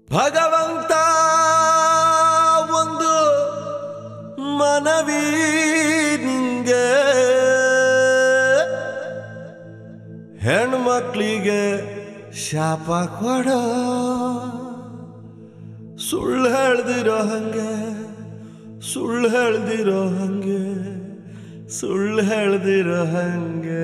ಭಗವಂತ ಒಂದು ಮನವಿ ನಿಂಗೆ ಹೆಣ್ಮಕ್ಳಿಗೆ ಶಾಪ ಕೊಡ ಸುಳ್ಳು ಹೇಳ್ದಿರೋ ಹಂಗೆ ಸುಳ್ಳು ಹೇಳ್ದಿರೋ ಹಂಗೆ ಸುಳ್ಳು ಹೇಳ್ದಿರೋ ಹಂಗೆ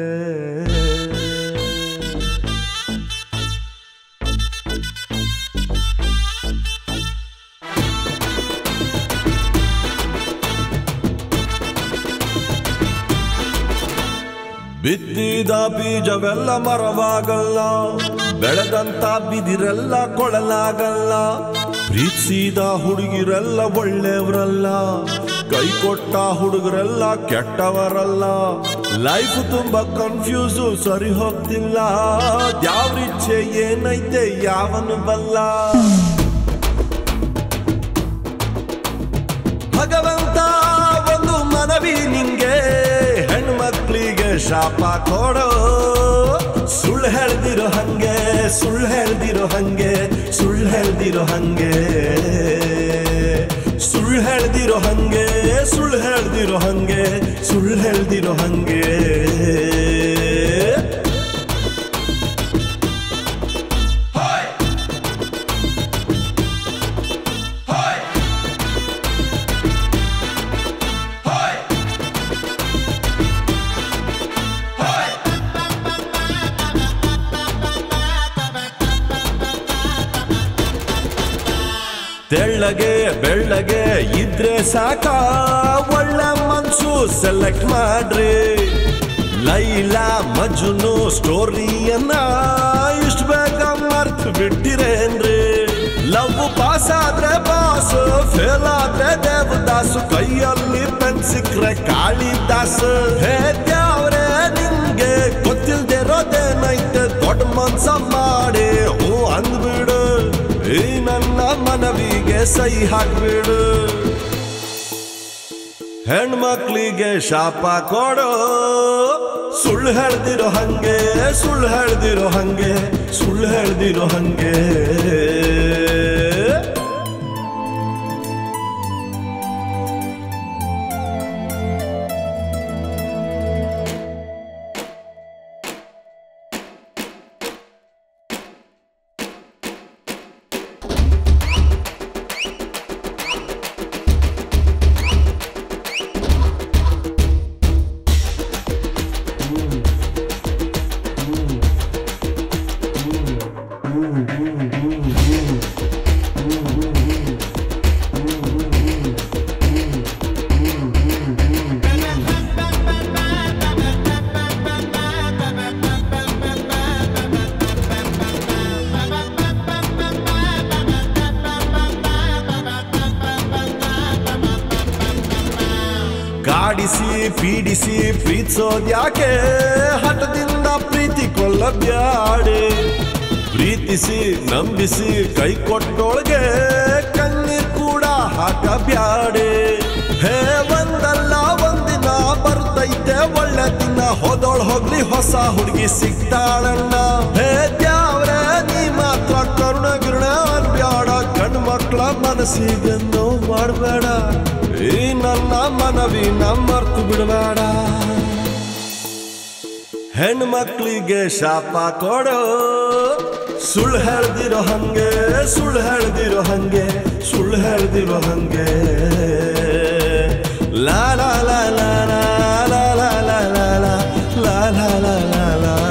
ಬಿದ್ದಿದ ಬೀಜವೆಲ್ಲ ಮರವಾಗಲ್ಲ ಬೆಳೆದಂತ ಬಿದಿರೆಲ್ಲ ಕೊಳಲಾಗಲ್ಲ ಪ್ರೀತಿಸಿದ ಹುಡುಗಿರೆಲ್ಲ ಒಳ್ಳೆಯವರಲ್ಲ ಕೈ ಕೊಟ್ಟ ಹುಡುಗರೆಲ್ಲ ಕೆಟ್ಟವರಲ್ಲ ಲೈಫ್ ತುಂಬಾ ಕನ್ಫ್ಯೂಸು ಸರಿ ಹೋಗ್ತಿಲ್ಲ ಯಾವ್ರಿಚ್ಛೆ ಏನೈತೆ ಯಾವನು ಬಲ್ಲ ಭಗವಂತ ಒಂದು ಮನವಿ ನಿಂಗೆ ಹೆಣ್ಮಕ್ಳಿಗೆ ಶಾಪ ಕೊಡೋ ಸುಳ್ಳು ಹೇಳ್ದಿರೋ ಹಂಗೆ ಸುಳ್ಳು ಹೇಳ್ದಿರೋ ಹಂಗೆ ಸುಳ್ಳು ಹೇಳ್ದಿರೋ ಹಂಗೆ ಸುಳ್ಳು ಹೇಳ್ದಿರೋ ಹಂಗೆ ಸುಳ್ಳು ಹೇಳ್ದಿರೋ ಹಂಗೆ ಸುಳ್ಳು ಹೇಳ್ದಿರೋ ಹಂಗೆ ತೆಳ್ಳಗೆ ಬೆಳ್ಳಗೆ ಇದ್ರೆ ಸಾಕ ಒಳ್ಳೆ ಮನ್ಸು ಸೆಲೆಕ್ಟ್ ಮಾಡ್ರಿ ಲೈಲಾ ಮಜ್ನು ಸ್ಟೋರಿಯನ್ನ ಇಷ್ಟ ಬೇಗ ಮರ್ತು ಬಿಟ್ಟಿರೇನ್ರಿ ಲವ್ ಪಾಸ್ ಆದ್ರೆ ಬಾಸ್ ಫೇಲ್ ಆದ್ರೆ ದೇವದಾಸು ಕೈಯಲ್ಲಿ ಪೆನ್ ಸಿಕ್ರೆ ಕಾಳಿದಾಸ್ ಹೇ ದ್ಯಾವ್ರೆ ನಿಂಗೆ ಗೊತ್ತಿಲ್ದಿರೋದೇನೈತೆ ದೊಡ್ಡ ಮನ್ಸ ಮಾಡಿ ಹೂ ಅಂದ್ಬಿಡು ಈ ನನ್ನ ಮನವಿಗೆ ಸೈ ಹಾಕ್ಬಿಡು ಹೆಣ್ಮಕ್ಳಿಗೆ ಶಾಪ ಕೊಡೋ ಸುಳ್ಳು ಹೇಳ್ದಿರೋ ಹಂಗೆ ಸುಳ್ಳು ಹೇಳ್ದಿರೋ ಹಂಗೆ ಸುಳ್ಳು ಹೇಳ್ದಿರೋ ಹಂಗೆ ಕಾಡಿಸಿ ಪೀಡಿಸಿ ಪ್ರೀತಿಸೋದ್ಯಾಕೆ ಹಠದಿಂದ ಪ್ರೀತಿ ಕೊಲ್ಲಬ್ಯಾಡೆ ಪ್ರೀತಿಸಿ ನಂಬಿಸಿ ಕೈ ಕೊಟ್ಟೋಳ್ಗೆ ಕಣ್ಣೀರ್ ಕೂಡ ಹಾಕಬ್ಯಾಡೆ ಹೇ ಒಂದಲ್ಲ ಒಂದಿನ ಬರ್ತೈತೆ ಒಳ್ಳೆ ದಿನ ಹೋದೋಳ್ ಹೋಗ್ಲಿ ಹೊಸ ಹುಡುಗಿ ಸಿಗ್ತಾಳಣ್ಣ ಹೇ ದ್ಯಾವ್ರೆ ನೀ ಮಾತ್ರ ಕರುಣ ಗಿರುಣ ಅನ್ಬ್ಯಾಡ ಗಂಡು ಮಕ್ಳ ಮನಸ್ಸಿಗೆ ನೋವು ಮಾಡಬೇಡ ಈ ನನ್ನ ಮನವಿ ಮರ್ತು ಬಿಡಬೇಡ ಹೆಣ್ಮಕ್ಳಿಗೆ ಶಾಪ ಕೊಡೋ ಸುಳ್ಳು ಹೇಳ್ದಿರೋ ಹಂಗೆ ಸುಳ್ಳು ಹೇಳ್ದಿರೋ ಹಂಗೆ ಸುಳ್ಳು ಹೇಳ್ದಿರೋ ಹಂಗೆ ಲಾ ಲಾ ಲಾ ಲಾ ಲಾ ಲಾ ಲಾ ಲಾ ಲಾ ಲಾ ಲಾ ಲಾ ಲಾ ಲಾ